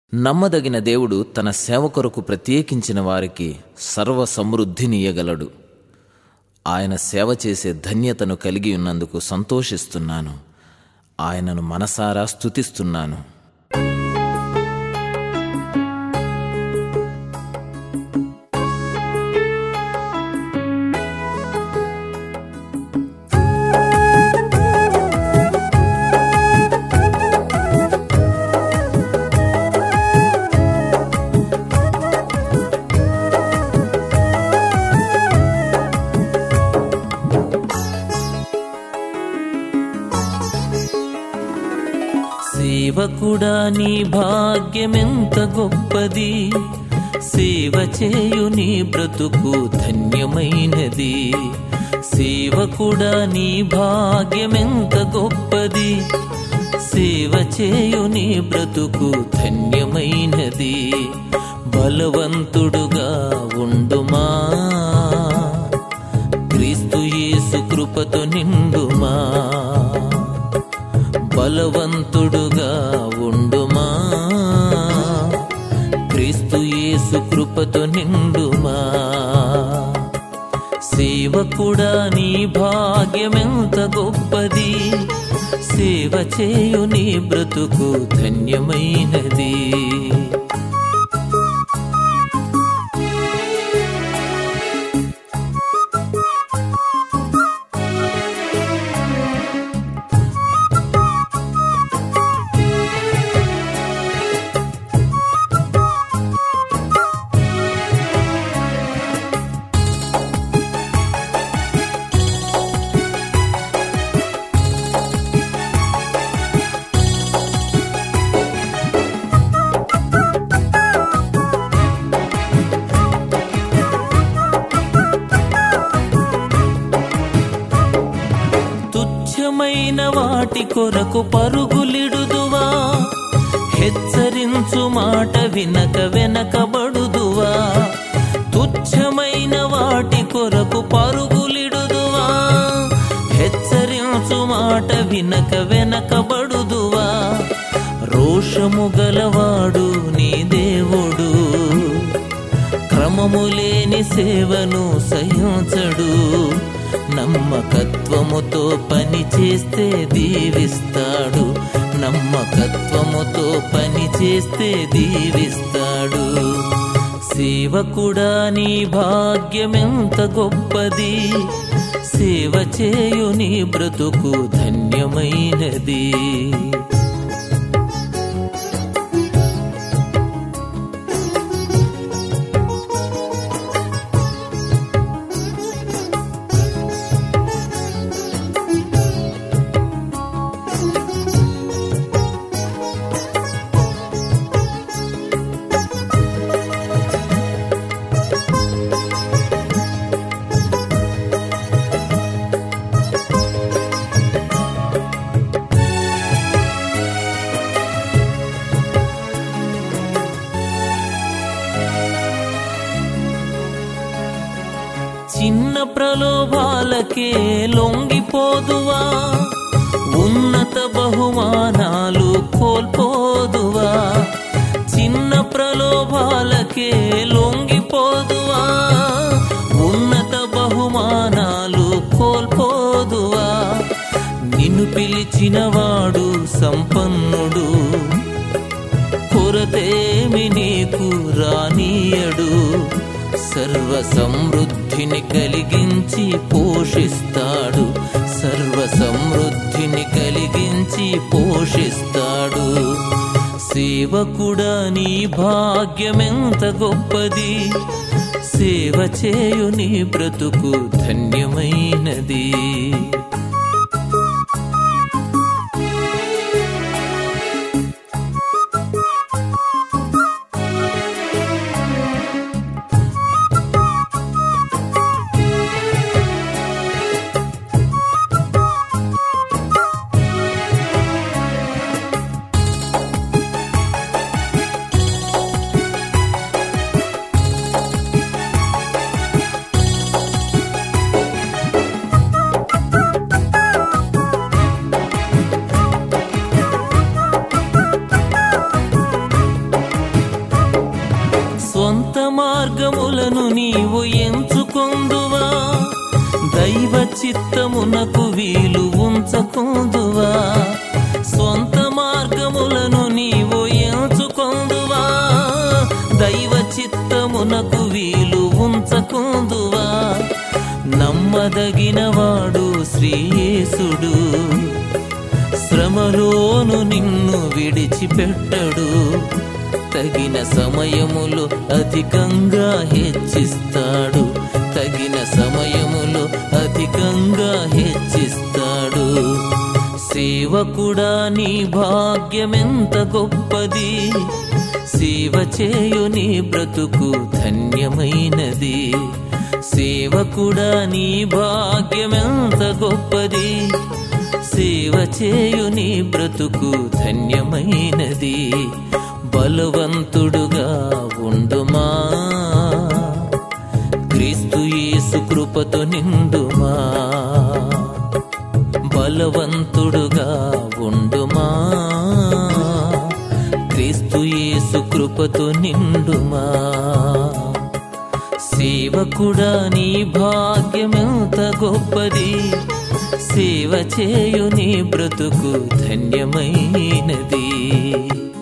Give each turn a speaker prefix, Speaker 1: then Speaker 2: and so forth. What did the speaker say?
Speaker 1: నమ్మదగిన దేవుడు తన సేవ కొరకు ప్రత్యేకించిన వారికి సర్వ సమృద్ధినియగలడు ఆయన సేవ చేసే ధన్యతను కలిగి ఉన్నందుకు సంతోషిస్తున్నాను ఆయనను మనసారా స్తుతిస్తున్నాను
Speaker 2: సేవకుడా నీ భాగ్యమెంత గొప్పది సేవ చేయు నీ బ్రతుకు ధన్యమైనది సేవకుడా నీ భాగ్యమెంత గొప్పది సేవ చేయు నీ బ్రతుకు ధన్యమైనది బలవంతుడుగా ఉండుమా క్రీస్తు యేసు కృపతో నిండుమా బలవంతుడుగా ఉండుమా క్రీస్తు యేసు కృపతో నిండుమా సేవకుడా నీ భాగ్యమెంత గొప్పది సేవ చేయు నీ బ్రతుకు ధన్యమైనది తుచ్చమైన వాటి కొరకు పరుగులిడుదువా హెచ్చరించు మాట వినక వెనకబడుదువా తుచ్చమైన వాటి కొరకు పరుగులిడుదువా హెచ్చరించు మాట వినక వెనకబడుదువా రోషము గలవాడు నీ దేవుడు క్రమము లేని సేవను సహించడు నమ్మకత్వముతో పని చేస్తే దీవిస్తాడు నమ్మకత్వముతో పని చేస్తే దీవిస్తాడు సేవకుడా నీ భాగ్యమెంత గొప్పది సేవ చేయు నీ బ్రతుకు ధన్యమైనది చిన్న ప్రలోభాలకే లొంగిపోదువా ఉన్నత బహుమానాలు కోల్పోదువా చిన్న ప్రలోభాలకే లొంగిపోదువా ఉన్నత బహుమానాలు కోల్పోదువా నిన్ను పిలిచినవాడు సంపన్నుడు కొరతేమి నీకు రానీయడు సర్వ సమృద్ధిని కలిగించి పోషిస్తాడు సర్వ సమృద్ధిని కలిగించి పోషిస్తాడు సేవకుడా నీ భాగ్యమెంత గొప్పది సేవ చేయు నీ బ్రతుకు ధన్యమైనది మార్గములను నీవు ఎంచుకొందువా దైవ చిత్తమునకు వీలు ఉంచకుందువా సొంత మార్గములను నీవు ఎంచుకొందువా దైవ చిత్తమునకు వీలు ఉంచకుందువా నమ్మదగినవాడు శ్రీయేసుడు శ్రమలోను నిన్ను విడిచిపెట్టడు తగిన సమయములో అధికంగా హెచ్చిస్తాడు తగిన సమయములో అధికంగా హెచ్చిస్తాడు సేవకుడా నీ భాగ్యమెంత గొప్పది సేవ చేయు నీ బ్రతుకు ధన్యమైనది సేవకుడా నీ భాగ్యమెంత గొప్పది సేవ చేయు నీ బ్రతుకు ధన్యమైనది బలవంతుడుగా ఉండుమా క్రీస్తు యేసు కృపతో నిండుమా బలవంతుడుగా ఉండుమా క్రీస్తు యేసు కృపతో నిండుమా సేవకుడా నీ భాగ్యమెంత గొప్పది సేవ చేయు నీ బ్రతుకు ధన్యమైనది